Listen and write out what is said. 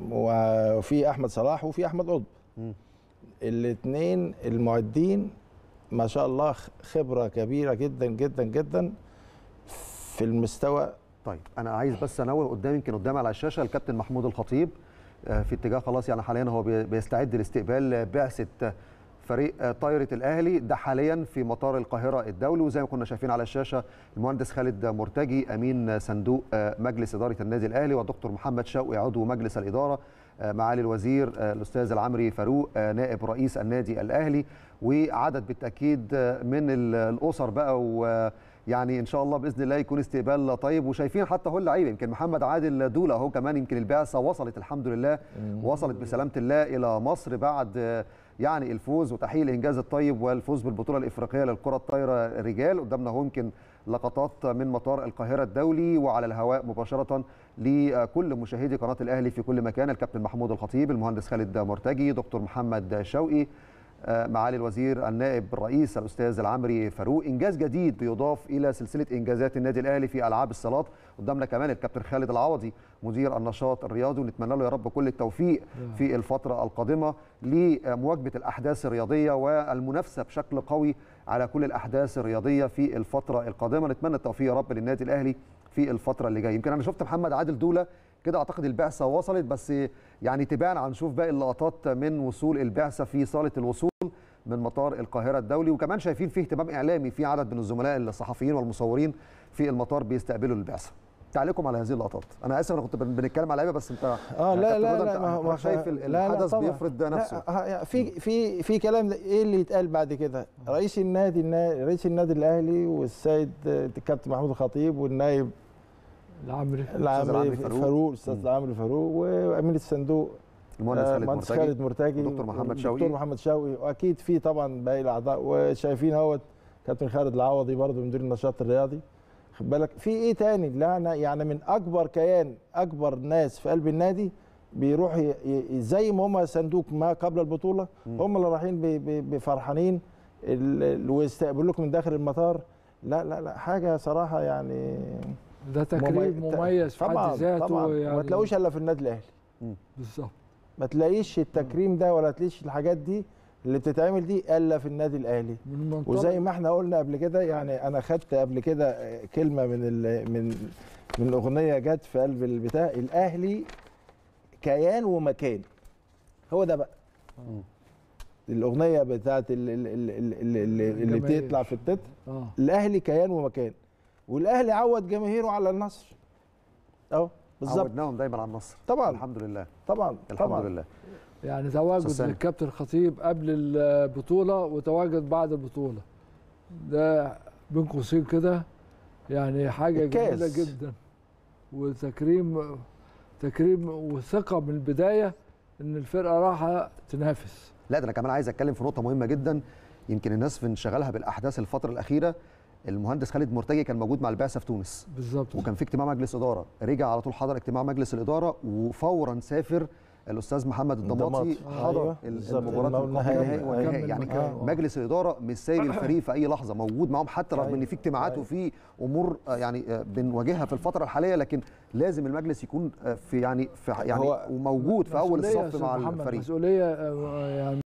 وفي احمد صلاح وفي احمد قطب مم. الاثنين المعدين ما شاء الله خبره كبيره جدا جدا جدا في المستوى طيب انا عايز بس انوه قدام يمكن قدامي على الشاشه الكابتن محمود الخطيب آه، في اتجاه خلاص يعني حاليا هو بي- بيستعد لاستقبال بعثه فريق آه، طايره الاهلي ده حاليا في مطار القاهره الدولي وزي ما كنا شايفين على الشاشه المهندس خالد مرتجي امين صندوق آه، مجلس اداره النادي الاهلي والدكتور محمد شوقي عضو مجلس الاداره آه، معالي الوزير آه، الاستاذ العمري فاروق آه، نائب رئيس النادي الاهلي وعدد بالتاكيد آه، من ال- الاسر بقى و يعني ان شاء الله باذن الله يكون استقبال طيب وشايفين حتى هو اللعيبه يمكن محمد عادل دوله اهو كمان يمكن البعثه وصلت الحمد لله وصلت بسلامه الله الى مصر بعد آه، يعني الفوز وتحقيق الانجاز الطيب والفوز بالبطوله الافريقيه للكره الطايره رجال قدامنا اهو يمكن لقطات من مطار القاهره الدولي وعلى الهواء مباشره لكل مشاهدي قناه الاهلي في كل مكان الكابتن محمود الخطيب المهندس خالد مرتجي دكتور محمد شوقي آه، معالي الوزير النائب الرئيس الاستاذ العمري فاروق انجاز جديد بيضاف الى سلسله انجازات النادي الاهلي في العاب الصالات قدامنا كمان الكابتن خالد العوضي مدير النشاط الرياضي ونتمنى له يا رب كل التوفيق في الفتره القادمه لمواجهه الاحداث الرياضيه والمنافسه بشكل قوي على كل الاحداث الرياضيه في الفتره القادمه نتمنى التوفيق يا رب للنادي الاهلي في الفتره اللي جايه يمكن انا شفت محمد عادل دوله كده اعتقد البعثه وصلت بس يعني تباعا هنشوف باقي اللقطات من وصول البعثه في صاله الوصول من مطار القاهره الدولي وكمان شايفين فيه اهتمام اعلامي في عدد من الزملاء الصحفيين والمصورين في المطار بيستقبلوا البعثه تعليقكم على هذه اللقطات انا اسف انا كنت بن- بنتكلم على لعيبه بس انت اه يا لا كابتن لا رضا، لا أنت ما هو ما حضرتك شايف ال- لا لا الحدث طبعاً. بيفرض نفسه لا آه، في في في كلام ايه اللي يتقال بعد كده رئيس النادي النا- رئيس النادي الاهلي والسيد آه، الكابتن محمود الخطيب والنائب العمري العامري العمري فاروق. فاروق الاستاذ العامري فاروق وامين الصندوق المهندس آه، خالد مهندس مرتجي خالد مرتجي ودكتور محمد شوقي. دكتور محمد شوقي واكيد في طبعا باقي الاعضاء وشايفين اهوت كابتن خالد العوضي برضه مدير النشاط الرياضي خد بالك في ايه تاني لا أنا يعني من اكبر كيان اكبر ناس في قلب النادي بيروح ي- ي- زي ما هم صندوق ما قبل البطوله هم اللي رايحين ب- ب- بفرحانين ال- ال- ويستقبلوك من داخل المطار لا لا لا حاجه صراحه يعني ده تكريم ممي- مميز في طبعا حد ذاته طبعا يعني ما تلاقوش الا في النادي الاهلي بالظبط ما تلاقيش التكريم ده ولا تلاقيش الحاجات دي اللي بتتعمل دي الا في النادي الاهلي من منطلق وزي ما احنا قلنا قبل كده يعني انا خدت قبل كده آه، كلمه من ال من من اغنيه جت في قلب البتاع الاهلي كيان ومكان هو ده بقى الاغنيه بتاعت ال- ال- ال- ال- ال- اللي, اللي الجماهير. بتطلع في التتر اه الاهلي كيان ومكان والاهلي عود جماهيره على النصر اهو بالظبط عودناهم دايما على النصر طبعا الحمد لله طبعا الحمد طبعا لله يعني تواجد أستاذ سامي. الكابتن الخطيب قبل البطوله وتواجد بعد البطوله ده بين قوسين كده يعني حاجه الكاس. جميله جدا وتكريم تكريم وثقه من البدايه ان الفرقه رايحه تنافس لا ده انا كمان عايز اتكلم في نقطه مهمه جدا يمكن الناس في انشغالها بالاحداث الفتره الاخيره المهندس خالد مرتجي كان موجود مع البعثه في تونس بالظبط وكان في اجتماع مجلس اداره رجع على طول حضر اجتماع مجلس الاداره وفورا سافر الاستاذ محمد الضماطي الضماطي. حضر أيوة، ال- بالظبط. المباراه النهائي. النهائي والنهائي وكمل يعني مكانه. مجلس الاداره مش سايب الفريق في اي لحظه موجود معاهم حتى رغم ان أيوة. في اجتماعات أيوة. وفي امور آه، يعني آه، بنواجهها في الفتره الحاليه لكن لازم المجلس يكون آه، في يعني في يعني هو وموجود في اول مسؤولية يا الصف أستاذ مع محمد، الفريق مسؤوليه آه، يعني